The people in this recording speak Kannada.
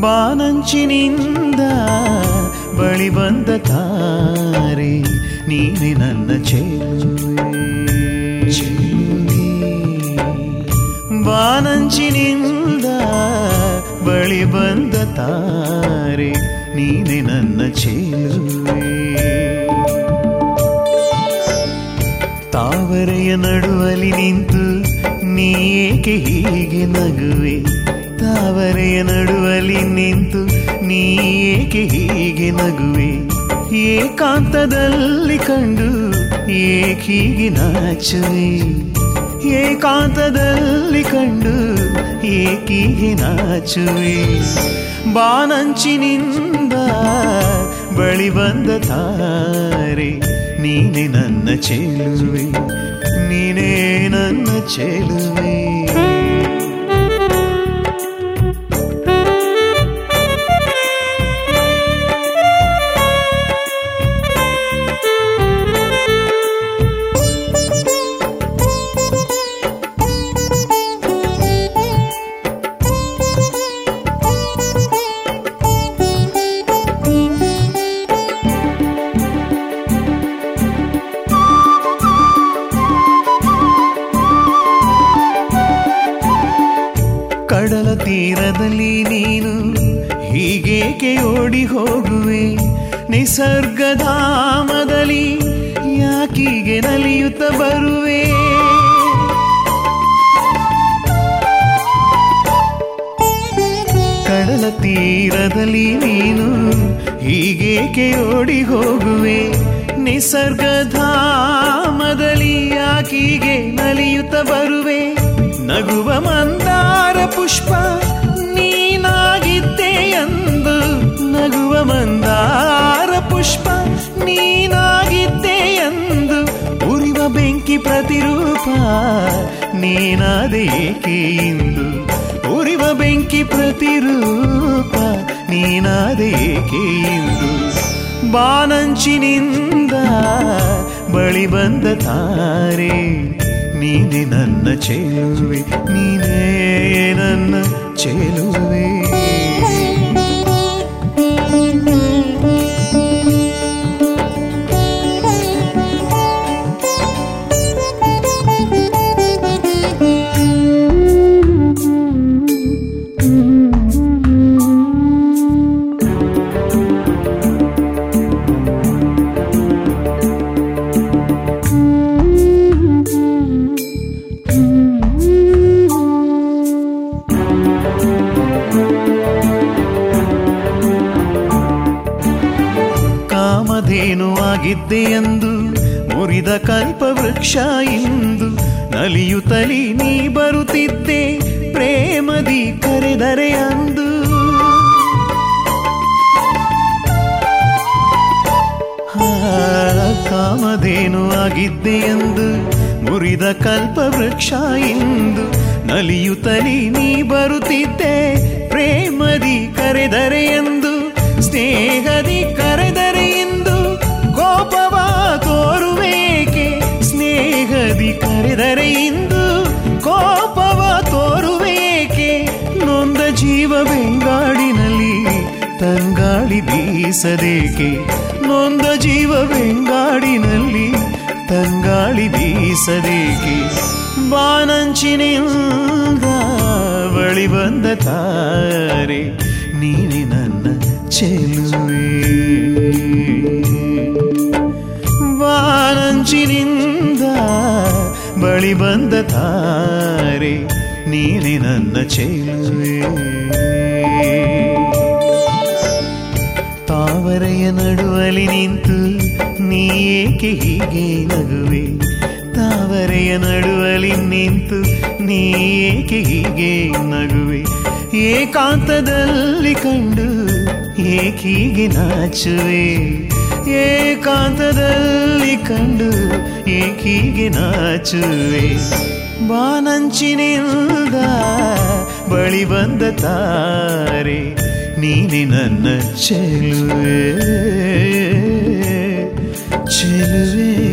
ಬಾನಂಚಿನಿಂದ ಬಳಿ ಬಂದ ತಾರೆ ನೀನೆ ನನ್ನ ಚೆಲುವೆ ಬಾನಂಚಿನಿಂದ ಬಳಿ ಬಂದ ತಾರೆ ನೀನೆ ನನ್ನ ಚೆಲುವೆ ತಾವರೆಯ ನಡುವಲಿ ನಿಂತು ನೀ ಏಕೆ ಹೀಗೆ ನಗುವೆ ತಾವರೆಯ ನಡುವಲಿ ನಿಂತು ನೀ ಏಕೆ ಹೀಗೆ ನಗುವೆ ಏಕಾಂತದಲ್ಲಿ ಕಂಡು ಏಕೀಗೆ ನಾಚುವೆ ಏಕಾಂತದಲ್ಲಿ ಕಂಡು ಏಕೀಗೆ ನಾಚುವೆ ಬಾನಂಚಿನಿಂದ ಬಳಿ ಬಂದ ತಾರೆ ನೀನೆ ನನ್ನ ಚೆಲುವೆ ನೀನೇ ನನ್ನ ಚೆಲುವೆ ಕಡಲ ತೀರದಲ್ಲಿ ನೀನು ಹೀಗೇಕೆ ಓಡಿ ಹೋಗುವೆ ನಿಸರ್ಗಧಾಮದಲ್ಲಿ ಯಾಕೀಗೆ ನಲಿಯುತ್ತ ಬರುವೆ ಕಡಲ ತೀರದಲ್ಲಿ ನೀನು ಹೀಗೇಕೆ ಓಡಿ ಹೋಗುವೆ ನಿಸರ್ಗಧಾಮದಲ್ಲಿ ಯಾಕೀಗೆ ನಲಿಯುತ್ತ ಬರುವೆ ನಗುವ ಮಂದಾರ ಪುಷ್ಪ ನೀನಾಗಿದ್ದೆ ಎಂದು ನಗುವ ಮಂದಾರ ಪುಷ್ಪ ನೀನಾಗಿದ್ದೆ ಎಂದು ಉರಿವ ಬೆಂಕಿ ಪ್ರತಿರೂಪ ನೀನಾದೇಕೆ ಇಂದು ಉರಿವ ಬೆಂಕಿ ಪ್ರತಿರೂಪ ನೀನಾದೇಕೆ ಇಂದು ಬಾನಂಚಿನಿಂದ ಬಳಿ ಬಂದ ತಾರೆ ನೀನೆ ನನ್ನ ಚೆಲುವೆ ನೀನೇ ನನ್ನ ಚೆಲುವೆ ಕಾಮಧೇನು ಆಗಿದ್ದೆ ಎಂದು ಮುರಿದ ಕಲ್ಪವೃಕ್ಷ ಇಂದು ನಲಿಯುತ್ತಲಿ ನೀ ಬರುತ್ತಿದ್ದೆ ಪ್ರೇಮದಿ ಕರೆದರೆ ಅಂದು ಆ, ಕಾಮಧೇನು ಆಗಿದ್ದೆ ಎಂದು ಮುರಿದ ಕಲ್ಪವೃಕ್ಷ ಇಂದು ನಲಿಯುತ್ತಲಿ ನೀ ಬರುತ್ತಿದ್ದೆ ಪ್ರೇಮದಿ ಕರೆದರೆ ಎಂದು ಸ್ನೇಹದಿ ಕರೆದರೆ ಎಂದು ಕೋಪವ ತೋರುವೇಕೆ ಸ್ನೇಹದಿ ಕರೆದರೆ ಇಂದು ಕೋಪವ ತೋರುವೇಕೆ ನೊಂದ ಜೀವ ಬೆಂಗಾಡಿನಲ್ಲಿ ತಂಗಾಳಿ ಬೀಸದೇಕೆ ನೊಂದ ಜೀವ ಬೆಂಗಾಡಿನಲ್ಲಿ ತಂಗಾಳಿ ಬೀಸದೇಕೆ ಬಾನಂಚಿನಿಂದ ಬಳಿ ಬಂದ ತಾರೆ ನೀನೆ ನನ್ನ ಚೆಲುವೆ ಬಾನಂಚಿನಿಂದ ಬಳಿ ಬಂದ ತಾರೆ ನೀನೆ ನನ್ನ ಚೆಲುವೆ ತಾವರೆಯ ನಡುವಲಿ ನಿಂತು ನೀ ಏಕೆ ಹೀಗೆ ನಗುವೆ ತಾವರೆಯ ನಡುವಲಿ ನಿಂತು ನೀ ಏಕೆ ಹೀಗೆ ನಗುವೆ ಏಕಾಂತದಲ್ಲಿ ಕಂಡು ಏಕೀಗೆ ನಾಚುವೆ ಏಕಾಂತದಲ್ಲಿ ಕಂಡು ಏಕೀಗೆ ನಾಚುವೆ ಬಾನಂಚಿನಿಂದ ಬಳಿ ಬಂದ ತಾರೆ ನೀನೆ ನನ್ನ ಚೆಲುವೆ ಚೆಲುವೆ